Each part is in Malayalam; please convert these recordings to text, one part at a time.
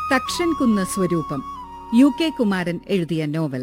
തക്ഷൻ കുന്ന് സ്വരൂപം യു കെ കുമാരൻ എഴുതിയ നോവൽ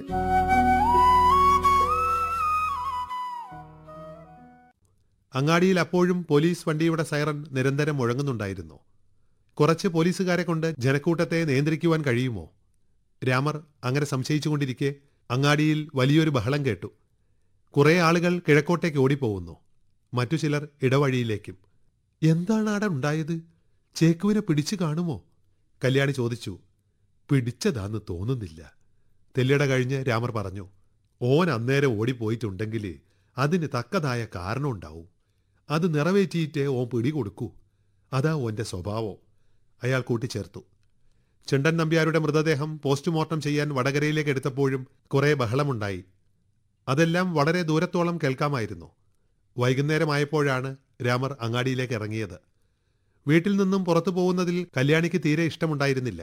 അങ്ങാടിയിൽ അപ്പോഴും പോലീസ് വണ്ടിയുടെ സൈറൻ നിരന്തരം മുഴങ്ങുന്നുണ്ടായിരുന്നു കുറച്ച് പോലീസുകാരെ കൊണ്ട് ജനക്കൂട്ടത്തെ നിയന്ത്രിക്കുവാൻ കഴിയുമോ രാമർ അങ്ങനെ സംശയിച്ചുകൊണ്ടിരിക്കെ അങ്ങാടിയിൽ വലിയൊരു ബഹളം കേട്ടു കുറേ ആളുകൾ കിഴക്കോട്ടേക്ക് ഓടിപ്പോകുന്നു മറ്റു ചിലർ ഇടവഴിയിലേക്കും എന്താണ് അവിടെ ഉണ്ടായത് ചേക്കുവിനെ പിടിച്ചു കാണുമോ കല്യാണി ചോദിച്ചു പിടിച്ചതാന്ന് തോന്നുന്നില്ല തെല്ലിട കഴിഞ്ഞ് രാമർ പറഞ്ഞു ഓൻ അന്നേരം ഓടിപ്പോയിട്ടുണ്ടെങ്കിൽ അതിന് തക്കതായ കാരണമുണ്ടാവും അത് നിറവേറ്റിയിട്ടേ ഓൻ പിടികൊടുക്കൂ അതാ ഓന്റെ സ്വഭാവം അയാൾ കൂട്ടിച്ചേർത്തു ചെണ്ടൻ നമ്പ്യാരുടെ മൃതദേഹം പോസ്റ്റ്മോർട്ടം ചെയ്യാൻ വടകരയിലേക്ക് എടുത്തപ്പോഴും കുറേ ബഹളമുണ്ടായി അതെല്ലാം വളരെ ദൂരത്തോളം കേൾക്കാമായിരുന്നു വൈകുന്നേരമായപ്പോഴാണ് രാമർ അങ്ങാടിയിലേക്ക് ഇറങ്ങിയത് വീട്ടിൽ നിന്നും പുറത്തു പോകുന്നതിൽ കല്യാണിക്ക് തീരെ ഇഷ്ടമുണ്ടായിരുന്നില്ല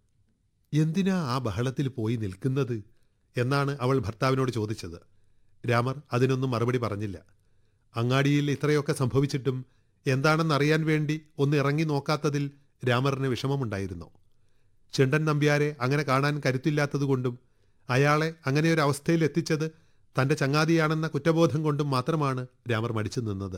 എന്തിനാ ആ ബഹളത്തിൽ പോയി നിൽക്കുന്നത് എന്നാണ് അവൾ ഭർത്താവിനോട് ചോദിച്ചത് രാമർ അതിനൊന്നും മറുപടി പറഞ്ഞില്ല അങ്ങാടിയിൽ ഇത്രയൊക്കെ സംഭവിച്ചിട്ടും എന്താണെന്നറിയാൻ വേണ്ടി ഒന്ന് ഇറങ്ങി നോക്കാത്തതിൽ രാമറിന് വിഷമമുണ്ടായിരുന്നു ചെണ്ടൻ നമ്പ്യാരെ അങ്ങനെ കാണാൻ കരുത്തില്ലാത്തതുകൊണ്ടും അയാളെ അങ്ങനെയൊരു അവസ്ഥയിൽ എത്തിച്ചത് തന്റെ ചങ്ങാതിയാണെന്ന കുറ്റബോധം കൊണ്ടും മാത്രമാണ് രാമർ മടിച്ചു നിന്നത്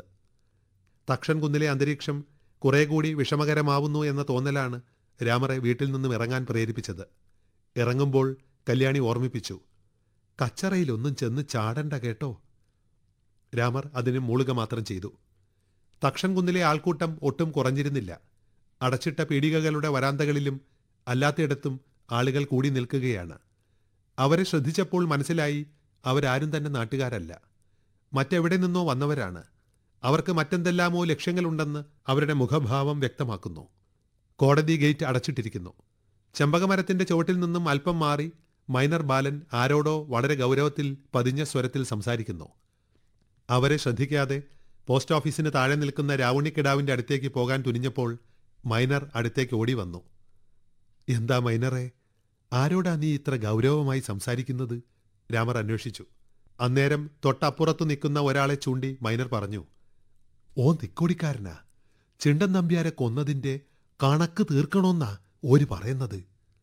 തക്ഷൻ കുന്നിലെ അന്തരീക്ഷം കുറെ കൂടി വിഷമകരമാവുന്നു എന്ന തോന്നലാണ് രാമറെ വീട്ടിൽ നിന്നും ഇറങ്ങാൻ പ്രേരിപ്പിച്ചത് ഇറങ്ങുമ്പോൾ കല്യാണി ഓർമ്മിപ്പിച്ചു കച്ചറയിലൊന്നും ചെന്ന് ചാടണ്ട കേട്ടോ രാമർ അതിന് മൂളുക മാത്രം ചെയ്തു തക്ഷൻ കുന്നിലെ ആൾക്കൂട്ടം ഒട്ടും കുറഞ്ഞിരുന്നില്ല അടച്ചിട്ട പീടികകളുടെ വരാന്തകളിലും അല്ലാത്തയിടത്തും ആളുകൾ കൂടി നിൽക്കുകയാണ് അവരെ ശ്രദ്ധിച്ചപ്പോൾ മനസ്സിലായി അവരാരും തന്നെ നാട്ടുകാരല്ല മറ്റെവിടെ നിന്നോ വന്നവരാണ് അവർക്ക് മറ്റെന്തെല്ലാമോ ലക്ഷ്യങ്ങളുണ്ടെന്ന് അവരുടെ മുഖഭാവം വ്യക്തമാക്കുന്നു കോടതി ഗേറ്റ് അടച്ചിട്ടിരിക്കുന്നു ചെമ്പകമരത്തിന്റെ ചുവട്ടിൽ നിന്നും അല്പം മാറി മൈനർ ബാലൻ ആരോടോ വളരെ ഗൗരവത്തിൽ പതിഞ്ഞ സ്വരത്തിൽ സംസാരിക്കുന്നു അവരെ ശ്രദ്ധിക്കാതെ പോസ്റ്റ് ഓഫീസിന് താഴെ നിൽക്കുന്ന രാവുണ്ണിക്കിടാവിന്റെ അടുത്തേക്ക് പോകാൻ തുനിഞ്ഞപ്പോൾ മൈനർ അടുത്തേക്ക് ഓടി വന്നു എന്താ മൈനറെ ആരോടാ നീ ഇത്ര ഗൗരവമായി സംസാരിക്കുന്നത് രാമർ അന്വേഷിച്ചു അന്നേരം തൊട്ടപ്പുറത്തു നിൽക്കുന്ന ഒരാളെ ചൂണ്ടി മൈനർ പറഞ്ഞു ഓ തിക്കോടിക്കാരനാ ചിണ്ടൻ നമ്പ്യാരെ കൊന്നതിന്റെ കണക്ക് തീർക്കണോന്നാ ഓര് പറയുന്നത്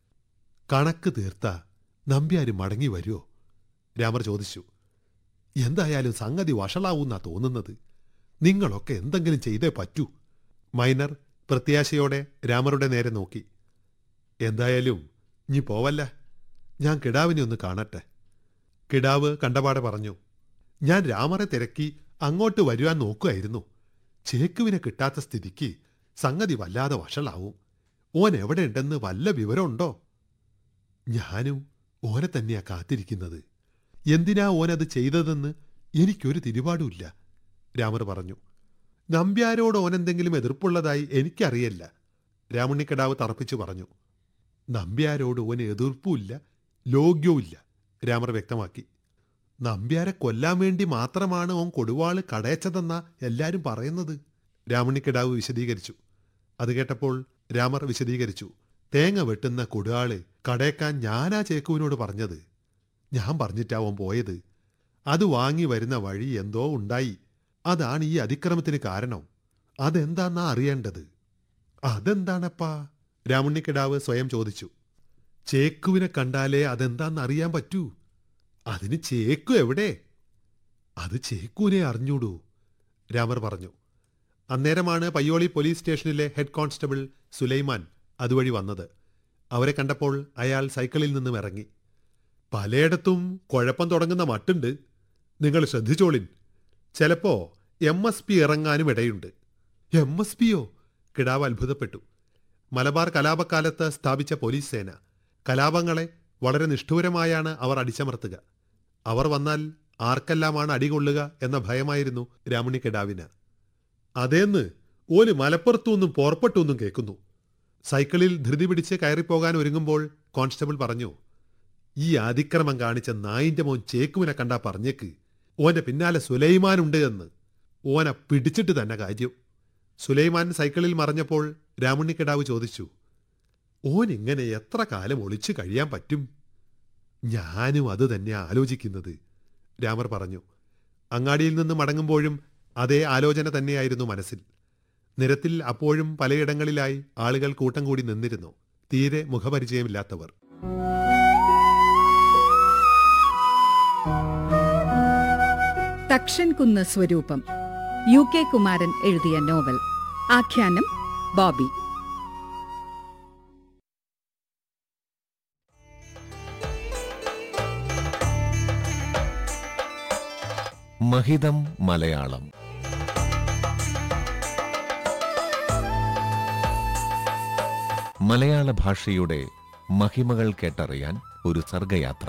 കണക്ക് തീർത്ത നമ്പ്യാര് മടങ്ങി വരുമോ രാമർ ചോദിച്ചു എന്തായാലും സംഗതി വഷളാവൂന്നാ തോന്നുന്നത് നിങ്ങളൊക്കെ എന്തെങ്കിലും ചെയ്തേ പറ്റൂ മൈനർ പ്രത്യാശയോടെ രാമറുടെ നേരെ നോക്കി എന്തായാലും ഇനി പോവല്ല ഞാൻ കിടാവിനെ ഒന്ന് കാണട്ടെ കിടാവ് കണ്ടപാടെ പറഞ്ഞു ഞാൻ രാമറെ തിരക്കി അങ്ങോട്ട് വരുവാൻ നോക്കുമായിരുന്നു ചേക്കുവിനെ കിട്ടാത്ത സ്ഥിതിക്ക് സംഗതി വല്ലാതെ വഷളാവും ഓൻ എവിടെയുണ്ടെന്ന് വല്ല വിവരമുണ്ടോ ഞാനും ഓനെ തന്നെയാ കാത്തിരിക്കുന്നത് എന്തിനാ ഓനത് ചെയ്തതെന്ന് എനിക്കൊരു തിരുപാടുമില്ല രാമർ പറഞ്ഞു നമ്പ്യാരോട് ഓനെന്തെങ്കിലും എതിർപ്പുള്ളതായി എനിക്കറിയല്ല രാമുണ്ണിക്കടാവ് തറപ്പിച്ചു പറഞ്ഞു നമ്പ്യാരോട് ഓന് എതിർപ്പുമില്ല ലോഗ്യവുമില്ല രാമർ വ്യക്തമാക്കി നമ്പ്യാരെ കൊല്ലാൻ വേണ്ടി മാത്രമാണ് ഓൻ കൊടുവാള് കടയച്ചതെന്നാ എല്ലാരും പറയുന്നത് രാമുണ്ണിക്കിടാവ് വിശദീകരിച്ചു അത് കേട്ടപ്പോൾ രാമർ വിശദീകരിച്ചു തേങ്ങ വെട്ടുന്ന കൊടുവാള് കടയക്കാൻ ഞാനാ ചേക്കുവിനോട് പറഞ്ഞത് ഞാൻ പറഞ്ഞിട്ടാവൻ പോയത് അത് വാങ്ങി വരുന്ന വഴി എന്തോ ഉണ്ടായി അതാണ് ഈ അതിക്രമത്തിന് കാരണം അതെന്താന്നാ അറിയേണ്ടത് അതെന്താണപ്പാ രാമുണ്ണിക്കിടാവ് സ്വയം ചോദിച്ചു ചേക്കുവിനെ കണ്ടാലേ അതെന്താന്ന് അറിയാൻ പറ്റൂ അതിന് ചേക്കു എവിടെ അത് ചേക്കുവിനെ അറിഞ്ഞൂടൂ രാമർ പറഞ്ഞു അന്നേരമാണ് പയ്യോളി പോലീസ് സ്റ്റേഷനിലെ ഹെഡ് കോൺസ്റ്റബിൾ സുലൈമാൻ അതുവഴി വന്നത് അവരെ കണ്ടപ്പോൾ അയാൾ സൈക്കിളിൽ നിന്നും ഇറങ്ങി പലയിടത്തും കുഴപ്പം തുടങ്ങുന്ന മട്ടുണ്ട് നിങ്ങൾ ശ്രദ്ധിച്ചോളിൻ ചിലപ്പോ എം എസ് പി ഇറങ്ങാനും ഇടയുണ്ട് എം എസ് പിയോ കിടാവ് അത്ഭുതപ്പെട്ടു മലബാർ കലാപക്കാലത്ത് സ്ഥാപിച്ച പോലീസ് സേന കലാപങ്ങളെ വളരെ നിഷ്ഠൂരമായാണ് അവർ അടിച്ചമർത്തുക അവർ വന്നാൽ ആർക്കെല്ലാമാണ് അടികൊള്ളുക എന്ന ഭയമായിരുന്നു രാമുണി കിടാവിന് അതേന്ന് ഓല് മലപ്പുറത്തുനിന്നും പോർപ്പെട്ടൊന്നും കേൾക്കുന്നു സൈക്കിളിൽ ധൃതി പിടിച്ച് കയറിപ്പോകാൻ ഒരുങ്ങുമ്പോൾ കോൺസ്റ്റബിൾ പറഞ്ഞു ഈ അതിക്രമം കാണിച്ച നായിന്റെ മോൻ ചേക്കുവിനെ കണ്ടാ പറഞ്ഞേക്ക് ഓന്റെ പിന്നാലെ സുലൈമാനുണ്ട് എന്ന് ഓനെ പിടിച്ചിട്ട് തന്നെ കാര്യം സുലൈമാൻ സൈക്കിളിൽ മറഞ്ഞപ്പോൾ രാമുണ്ണിക്കിടാവ് ചോദിച്ചു ഓൻ ഇങ്ങനെ എത്ര കാലം ഒളിച്ചു കഴിയാൻ പറ്റും ഞാനും അത് തന്നെ ആലോചിക്കുന്നത് രാമർ പറഞ്ഞു അങ്ങാടിയിൽ നിന്ന് മടങ്ങുമ്പോഴും അതേ ആലോചന തന്നെയായിരുന്നു മനസ്സിൽ നിരത്തിൽ അപ്പോഴും പലയിടങ്ങളിലായി ആളുകൾ കൂട്ടം കൂടി നിന്നിരുന്നു തീരെ മുഖപരിചയമില്ലാത്തവർ തക്ഷൻകുന്ന് സ്വരൂപം യു കെ കുമാരൻ എഴുതിയ നോവൽ ആഖ്യാനം ബോബി മഹിതം മലയാളം മലയാള ഭാഷയുടെ മഹിമകൾ കേട്ടറിയാൻ ഒരു സർഗയാത്ര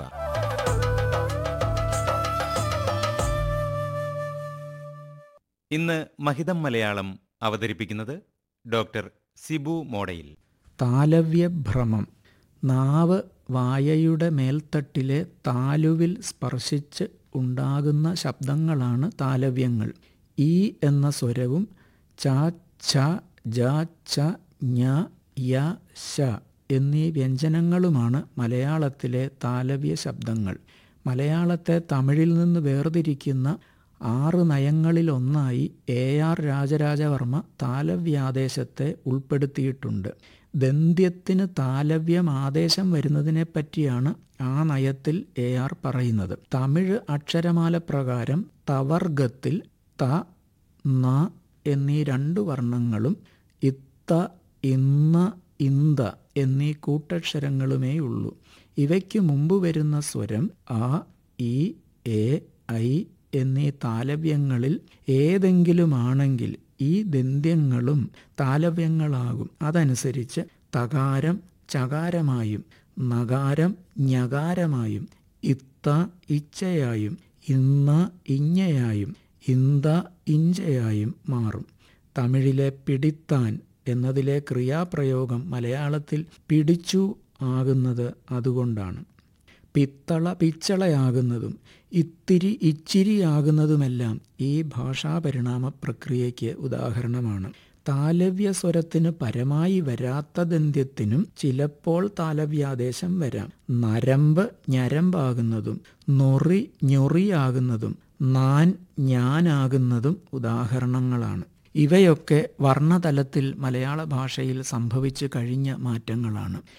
ഇന്ന് മഹിതം മലയാളം അവതരിപ്പിക്കുന്നത് ഡോക്ടർ സിബു മോഡയിൽ താലവ്യഭ്രമം നാവ് വായയുടെ മേൽത്തട്ടിലെ താലുവിൽ സ്പർശിച്ച് ഉണ്ടാകുന്ന ശബ്ദങ്ങളാണ് താലവ്യങ്ങൾ ഈ എന്ന സ്വരവും ച ഛ ജ ഛ ഞ യ ശ എന്നീ വ്യഞ്ജനങ്ങളുമാണ് മലയാളത്തിലെ താലവ്യ ശബ്ദങ്ങൾ മലയാളത്തെ തമിഴിൽ നിന്ന് വേർതിരിക്കുന്ന ആറ് നയങ്ങളിലൊന്നായി എ ആർ രാജരാജവർമ്മ താലവ്യാദേശത്തെ ഉൾപ്പെടുത്തിയിട്ടുണ്ട് ദന്ത്യത്തിന് താലവ്യം ആദേശം വരുന്നതിനെ പറ്റിയാണ് ആ നയത്തിൽ എ ആർ പറയുന്നത് തമിഴ് അക്ഷരമാല പ്രകാരം തവർഗത്തിൽ ത ന എന്നീ രണ്ട് വർണ്ണങ്ങളും ഇത്ത ഇന്ന ഇന്ത എന്നീ കൂട്ടക്ഷരങ്ങളുമേ ഉള്ളൂ ഇവയ്ക്ക് മുമ്പ് വരുന്ന സ്വരം ആ ഇ എ ഐ എന്നീ താലവ്യങ്ങളിൽ ഏതെങ്കിലുമാണെങ്കിൽ ഈ ദന്ത്യങ്ങളും താലവ്യങ്ങളാകും അതനുസരിച്ച് തകാരം ചകാരമായും നകാരം ഞകാരമായും ഇത്ത ഇച്ഛയായും ഇന്ന ഇഞ്ഞയായും ഇന്ത ഇഞ്ചയായും മാറും തമിഴിലെ പിടിത്താൻ എന്നതിലെ ക്രിയാപ്രയോഗം മലയാളത്തിൽ പിടിച്ചു ആകുന്നത് അതുകൊണ്ടാണ് പിത്തള പിച്ചളയാകുന്നതും ഇത്തിരി ഇച്ചിരിയാകുന്നതുമെല്ലാം ഈ ഭാഷാപരിണാമ പ്രക്രിയയ്ക്ക് ഉദാഹരണമാണ് താലവ്യ സ്വരത്തിന് പരമായി വരാത്ത ദന്ത്യത്തിനും ചിലപ്പോൾ താലവ്യാദേശം വരാം നരമ്പ് ഞരമ്പാകുന്നതും നൊറി ഞൊറിയാകുന്നതും നാൻ ഞാനാകുന്നതും ഉദാഹരണങ്ങളാണ് ഇവയൊക്കെ വർണ്ണതലത്തിൽ മലയാള ഭാഷയിൽ സംഭവിച്ചു കഴിഞ്ഞ മാറ്റങ്ങളാണ്